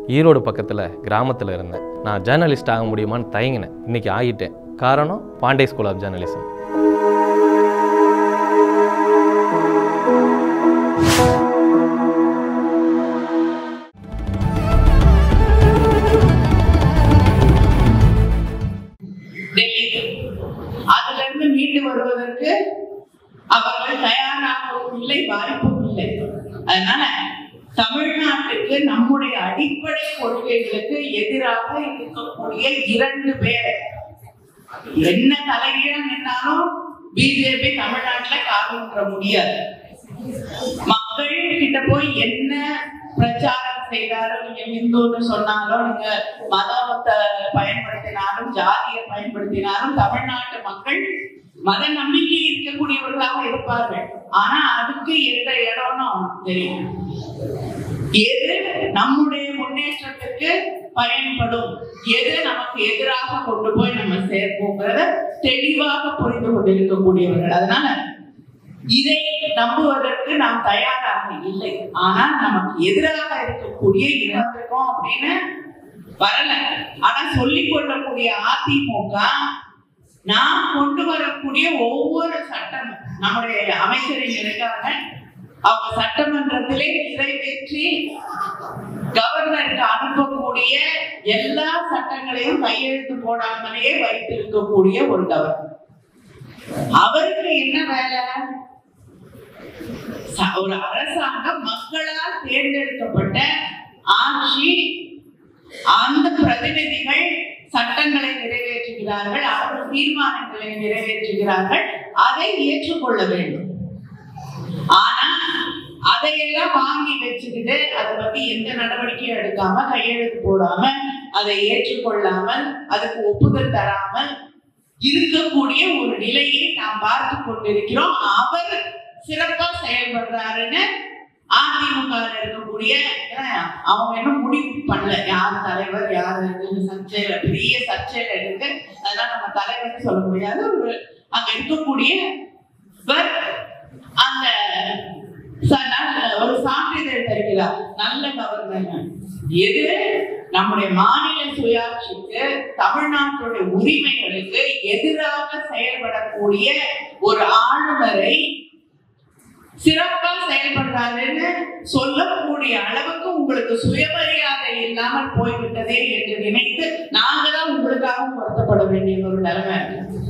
ஈரோடு பக்கத்தில் கிராமத்தில் இருந்தேன் நான் ஜேர்னலிஸ்ட் ஆக முடியுமான்னு தயங்கினேன் இன்னைக்கு ஆகிட்டேன் காரணம் Pandey school of journalism Delhi அதுல இருந்து மீண்டு வருவதற்கு அவர்கள் தயாராகவும் இல்லை வாய்ப்பும் இல்லை அதனால தமிழ்நாட்டுக்கு நம்முடைய அடிப்படை கொள்கைகளுக்கு எதிராக இருக்கக்கூடிய இரண்டு பேர் என்ன தலைகீழா நின்னாலும் பிஜேபி தமிழ்நாட்டுல காலூன்ற முடியாது மக்கள் கிட்ட போய் என்ன பிரச்சாரம் செய்தாலும் நீங்க இந்துன்னு சொன்னாலும் நீங்க மதத்தை பயன்படுத்தினாலும் ஜாதியை பயன்படுத்தினாலும் தமிழ்நாட்டு மக்கள் மத நம்பிக்கை இருக்கக்கூடியவர்களாக இருப்பார்கள் ஆனா அதுக்கு எந்த இடம்னு அவனுக்கு தெரியும் எது நம்முடைய முன்னேற்றத்துக்கு பயன்படும் எது நமக்கு எதிராக கொண்டு போய் நம்ம சேர்ப்போங்கிறத தெளிவாக புரிந்து கொண்டிருக்கக்கூடியவர்கள் அதனால இதை நம்புவதற்கு நாம் தயாராக இல்லை ஆனால் நமக்கு எதிராக இருக்கக்கூடிய இறந்திருக்கோம் அப்படின்னு வரல ஆனா சொல்லிக் கொள்ளக்கூடிய அதிமுக நாம் கொண்டு வரக்கூடிய ஒவ்வொரு சட்டமும் நம்முடைய அமைச்சரின் இருக்காங்க அவங்க சட்டமன்றத்திலே நிறைவேற்றி கவர்னருக்கு அனுப்பக்கூடிய எல்லா சட்டங்களையும் கையெழுத்து போடாமலே வைத்திருக்கக்கூடிய ஒரு கவர்னர் அவருக்கு என்ன வேலை ச- ஒரு அரசாங்கம் மக்களால் தேர்ந்தெடுக்கப்பட்ட ஆட்சி அந்த பிரதிநிதிகள் சட்டங்களை நிறைவேற்றுகிறார்கள் அவர்கள் தீர்மானங்களை நிறைவேற்றுகிறார்கள் அதை ஏற்றுக்கொள்ள வேண்டும் ஆனா அதையெல்லாம் வாங்கி வச்சுக்கிட்டு அதை பத்தி எந்த நடவடிக்கையும் எடுக்காம கையெழுத்து போடாம அதை ஏற்றுக்கொள்ளாமல் அதுக்கு ஒப்புதல் தராமல் இருக்கக்கூடிய ஒரு நிலையை நாம் பார்த்து கொண்டிருக்கிறோம் அவர் சிறப்பா செயல்படுறாருன்னு அதிமுக ல இருக்கக்கூடிய அஹ், அவங்க இன்னும் முடிவு பண்ணல யார் தலைவர் யார் இதுன்னு சர்ச்சையில பெரிய சர்ச்சையில இருக்கு அதெல்லாம் நம்ம தலைவர் சொல்ல முடியாது ஒரு அங்க இருக்கக்கூடிய இவர் அந்த ச- நல்ல- ஒரு சான்றிதழ் தருகிறார் நல்ல கவர்னர் எது நம்முடைய மாநில சுயாட்சிக்கு தமிழ்நாட்டுடைய உரிமைகளுக்கு எதிராக செயல்படக்கூடிய ஒரு ஆளுநரை சிறப்பா செயல்படுறாருன்னு சொல்லக்கூடிய அளவுக்கு உங்களுக்கு சுயமரியாதை இல்லாமல் போய்விட்டதே என்று நினைத்து நாங்க தான் உங்களுக்காகவும் வருத்தப்பட வேண்டிய ஒரு நிலைமை இருக்கு